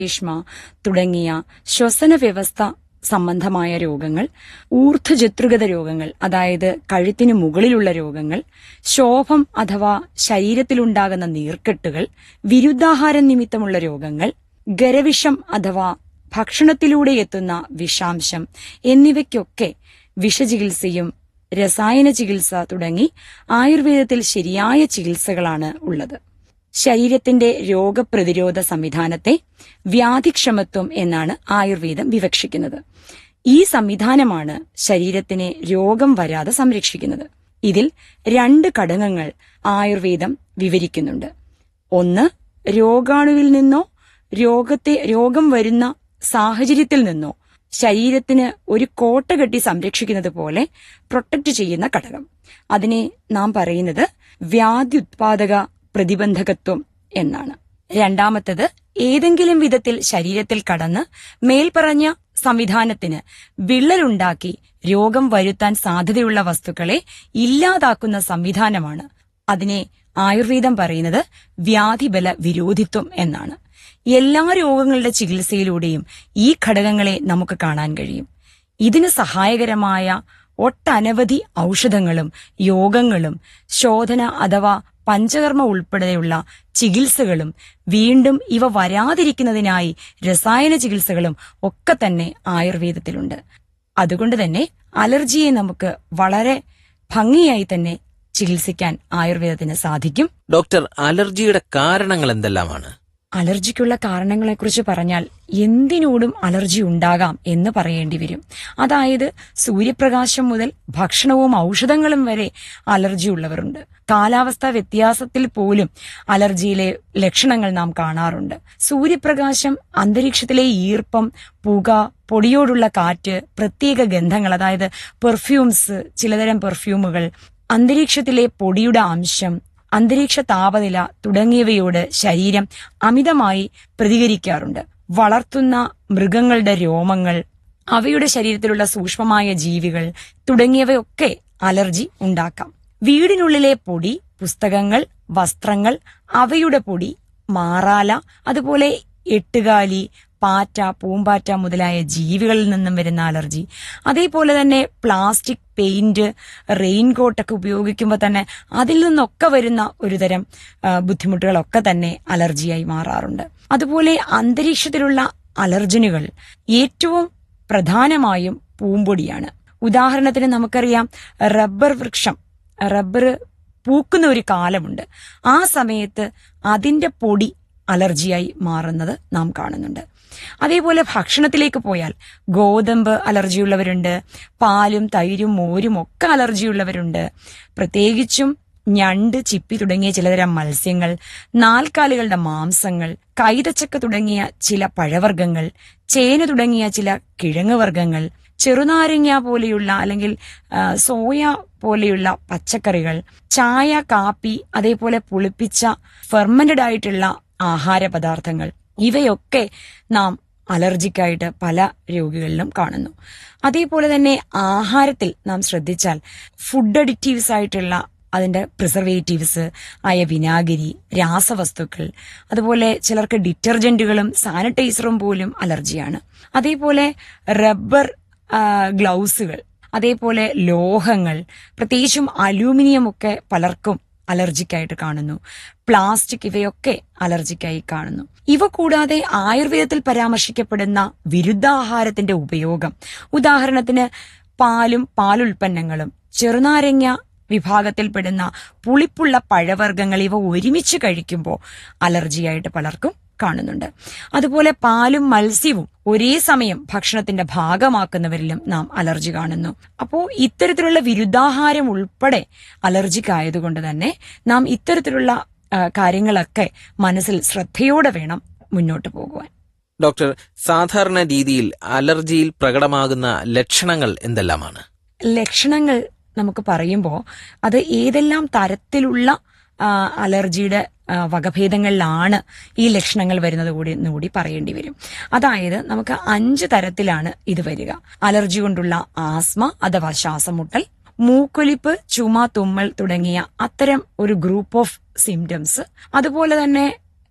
ശ്ലേഷ്മ തുടങ്ങിയ ശ്വസന വ്യവസ്ഥ സംബന്ധമായ രോഗങ്ങൾ ഊർധ്വജത്രുഗത രോഗങ്ങൾ അതായത് കഴുത്തിന് മുകളിലുള്ള രോഗങ്ങൾ ശോഭം അഥവാ ശരീരത്തിലുണ്ടാകുന്ന നീർക്കെട്ടുകൾ വിരുദ്ധാഹാരം നിമിത്തമുള്ള രോഗങ്ങൾ ഗരവിഷം അഥവാ ഭക്ഷണത്തിലൂടെ എത്തുന്ന വിഷാംശം എന്നിവയ്ക്കൊക്കെ വിഷചികിത്സയും രസായന ചികിത്സ തുടങ്ങി ആയുർവേദത്തിൽ ശരിയായ ചികിത്സകളാണ് ഉള്ളത് ശരീരത്തിന്റെ രോഗപ്രതിരോധ സംവിധാനത്തെ വ്യാധിക്ഷമത്വം എന്നാണ് ആയുർവേദം വിവക്ഷിക്കുന്നത് ഈ സംവിധാനമാണ് ശരീരത്തിനെ രോഗം വരാതെ സംരക്ഷിക്കുന്നത് ഇതിൽ രണ്ട് ഘടകങ്ങൾ ആയുർവേദം വിവരിക്കുന്നുണ്ട് ഒന്ന് രോഗാണുവിൽ നിന്നോ രോഗത്തെ രോഗം വരുന്ന സാഹചര്യത്തിൽ നിന്നോ ശരീരത്തിന് ഒരു കോട്ട കെട്ടി സംരക്ഷിക്കുന്നത് പോലെ പ്രൊട്ടക്ട് ചെയ്യുന്ന ഘടകം അതിനെ നാം പറയുന്നത് വ്യാധ്യുത്പാദക പ്രതിബന്ധകത്വം എന്നാണ് രണ്ടാമത്തത് ഏതെങ്കിലും വിധത്തിൽ ശരീരത്തിൽ കടന്ന് മേൽപ്പറഞ്ഞ സംവിധാനത്തിന് വിള്ളലുണ്ടാക്കി രോഗം വരുത്താൻ സാധ്യതയുള്ള വസ്തുക്കളെ ഇല്ലാതാക്കുന്ന സംവിധാനമാണ് അതിനെ ആയുർവേദം പറയുന്നത് വ്യാധിബല വിരോധിത്വം എന്നാണ് എല്ലാ രോഗങ്ങളുടെ ചികിത്സയിലൂടെയും ഈ ഘടകങ്ങളെ നമുക്ക് കാണാൻ കഴിയും ഇതിന് സഹായകരമായ ഒട്ടനവധി ഔഷധങ്ങളും യോഗങ്ങളും ശോധന അഥവാ പഞ്ചകർമ്മ ഉൾപ്പെടെയുള്ള ചികിത്സകളും വീണ്ടും ഇവ വരാതിരിക്കുന്നതിനായി രസായന ചികിത്സകളും ഒക്കെ തന്നെ ആയുർവേദത്തിലുണ്ട് അതുകൊണ്ട് തന്നെ അലർജിയെ നമുക്ക് വളരെ ഭംഗിയായി തന്നെ ചികിത്സിക്കാൻ ആയുർവേദത്തിന് സാധിക്കും ഡോക്ടർ അലർജിയുടെ കാരണങ്ങൾ എന്തെല്ലാമാണ് അലർജിക്കുള്ള കാരണങ്ങളെക്കുറിച്ച് പറഞ്ഞാൽ എന്തിനോടും അലർജി ഉണ്ടാകാം എന്ന് പറയേണ്ടി വരും അതായത് സൂര്യപ്രകാശം മുതൽ ഭക്ഷണവും ഔഷധങ്ങളും വരെ അലർജി ഉള്ളവരുണ്ട് കാലാവസ്ഥാ വ്യത്യാസത്തിൽ പോലും അലർജിയിലെ ലക്ഷണങ്ങൾ നാം കാണാറുണ്ട് സൂര്യപ്രകാശം അന്തരീക്ഷത്തിലെ ഈർപ്പം പുക പൊടിയോടുള്ള കാറ്റ് പ്രത്യേക ഗന്ധങ്ങൾ അതായത് പെർഫ്യൂംസ് ചിലതരം പെർഫ്യൂമുകൾ അന്തരീക്ഷത്തിലെ പൊടിയുടെ അംശം അന്തരീക്ഷ താപനില തുടങ്ങിയവയോട് ശരീരം അമിതമായി പ്രതികരിക്കാറുണ്ട് വളർത്തുന്ന മൃഗങ്ങളുടെ രോമങ്ങൾ അവയുടെ ശരീരത്തിലുള്ള സൂക്ഷ്മമായ ജീവികൾ തുടങ്ങിയവയൊക്കെ അലർജി ഉണ്ടാക്കാം വീടിനുള്ളിലെ പൊടി പുസ്തകങ്ങൾ വസ്ത്രങ്ങൾ അവയുടെ പൊടി മാറാല അതുപോലെ എട്ടുകാലി പാറ്റ പൂമ്പാറ്റ മുതലായ ജീവികളിൽ നിന്നും വരുന്ന അലർജി അതേപോലെ തന്നെ പ്ലാസ്റ്റിക് പെയിന്റ് റെയിൻകോട്ടൊക്കെ ഉപയോഗിക്കുമ്പോൾ തന്നെ അതിൽ നിന്നൊക്കെ വരുന്ന ഒരുതരം ആ, ബുദ്ധിമുട്ടുകളൊക്കെ തന്നെ അലർജിയായി മാറാറുണ്ട് അതുപോലെ അന്തരീക്ഷത്തിലുള്ള അലർജനുകൾ ഏറ്റവും പ്രധാനമായും പൂമ്പൊടിയാണ് ഉദാഹരണത്തിന് നമുക്കറിയാം റബ്ബർ വൃക്ഷം റബ്ബർ പൂക്കുന്ന ഒരു കാലമുണ്ട് ആ സമയത്ത് അതിന്റെ പൊടി അലർജിയായി മാറുന്നത് നാം കാണുന്നുണ്ട് അതേപോലെ ഭക്ഷണത്തിലേക്ക് പോയാൽ ഗോതമ്പ് അലർജിയുള്ളവരുണ്ട് പാലും തൈരും മോരും ഒക്കെ അലർജിയുള്ളവരുണ്ട് പ്രത്യേകിച്ചും ഞണ്ട് ചിപ്പി തുടങ്ങിയ ചിലതരം മത്സ്യങ്ങൾ നാൽക്കാലികളുടെ മാംസങ്ങൾ കൈതച്ചക്ക തുടങ്ങിയ ചില പഴവർഗ്ഗങ്ങൾ ചേന തുടങ്ങിയ ചില കിഴങ്ങ് വർഗ്ഗങ്ങൾ ചെറുനാരങ്ങ പോലെയുള്ള അല്ലെങ്കിൽ ആ, സോയ പോലെയുള്ള പച്ചക്കറികൾ ചായ കാപ്പി അതേപോലെ പുളിപ്പിച്ച ഫെർമന്റഡ് ആയിട്ടുള്ള ആഹാര പദാർത്ഥങ്ങൾ ഇവയൊക്കെ നാം അലർജിക്കായിട്ട് പല രോഗികളിലും കാണുന്നു അതേപോലെ തന്നെ ആഹാരത്തിൽ നാം ശ്രദ്ധിച്ചാൽ ഫുഡ് അഡിക്റ്റീവ്സ് ആയിട്ടുള്ള അതിന്റെ പ്രിസർവേറ്റീവ്സ് ആയ വിനാഗിരി രാസവസ്തുക്കൾ അതുപോലെ ചിലർക്ക് ഡിറ്റർജന്റുകളും സാനിറ്റൈസറും പോലും അലർജിയാണ് അതേപോലെ റബ്ബർ ആ, ഗ്ലൗസുകൾ അതേപോലെ ലോഹങ്ങൾ പ്രത്യേകിച്ചും അലൂമിനിയം ഒക്കെ പലർക്കും അലർജിക്കായിട്ട് കാണുന്നു പ്ലാസ്റ്റിക് ഇവയൊക്കെ അലർജിക്കായി കാണുന്നു ഇവ കൂടാതെ ആയുർവേദത്തിൽ പരാമർശിക്കപ്പെടുന്ന വിരുദ്ധാഹാരത്തിന്റെ ഉപയോഗം ഉദാഹരണത്തിന് പാലും പാലുൽപ്പന്നങ്ങളും ചെറുനാരങ്ങ വിഭാഗത്തിൽപ്പെടുന്ന പുളിപ്പുള്ള പഴവർഗ്ഗങ്ങൾ ഇവ ഒരുമിച്ച് കഴിക്കുമ്പോൾ അലർജിയായിട്ട് പലർക്കും കാണുന്നുണ്ട് അതുപോലെ പാലും മത്സ്യവും ഒരേ സമയം ഭക്ഷണത്തിന്റെ ഭാഗമാക്കുന്നവരിലും നാം അലർജി കാണുന്നു അപ്പോൾ ഇത്തരത്തിലുള്ള വിരുദ്ധാഹാരം ഉൾപ്പെടെ അലർജിക്കായതുകൊണ്ട് തന്നെ നാം ഇത്തരത്തിലുള്ള ആ, കാര്യങ്ങളൊക്കെ മനസ്സിൽ ശ്രദ്ധയോടെ വേണം മുന്നോട്ട് പോകുവാൻ ഡോക്ടർ സാധാരണ രീതിയിൽ അലർജിയിൽ പ്രകടമാകുന്ന ലക്ഷണങ്ങൾ എന്തെല്ലാമാണ് ലക്ഷണങ്ങൾ നമുക്ക് പറയുമ്പോൾ അത് ഏതെല്ലാം തരത്തിലുള്ള ആ, അലർജിയുടെ ആ, വകഭേദങ്ങളിലാണ് ഈ ലക്ഷണങ്ങൾ വരുന്നത് കൂടി എന്നുകൂടി പറയേണ്ടി വരും അതായത് നമുക്ക് അഞ്ച് തരത്തിലാണ് ഇത് വരിക അലർജി കൊണ്ടുള്ള ആസ്മ അഥവാ ശ്വാസമുട്ടൽ മൂക്കൊലിപ്പ് ചുമ തുമ്മൽ തുടങ്ങിയ അത്തരം ഒരു ഗ്രൂപ്പ് ഓഫ് സിംറ്റംസ് അതുപോലെ തന്നെ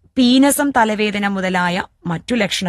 പീനസം തലവേദന മുതലായ മറ്റു ലക്ഷണങ്ങൾ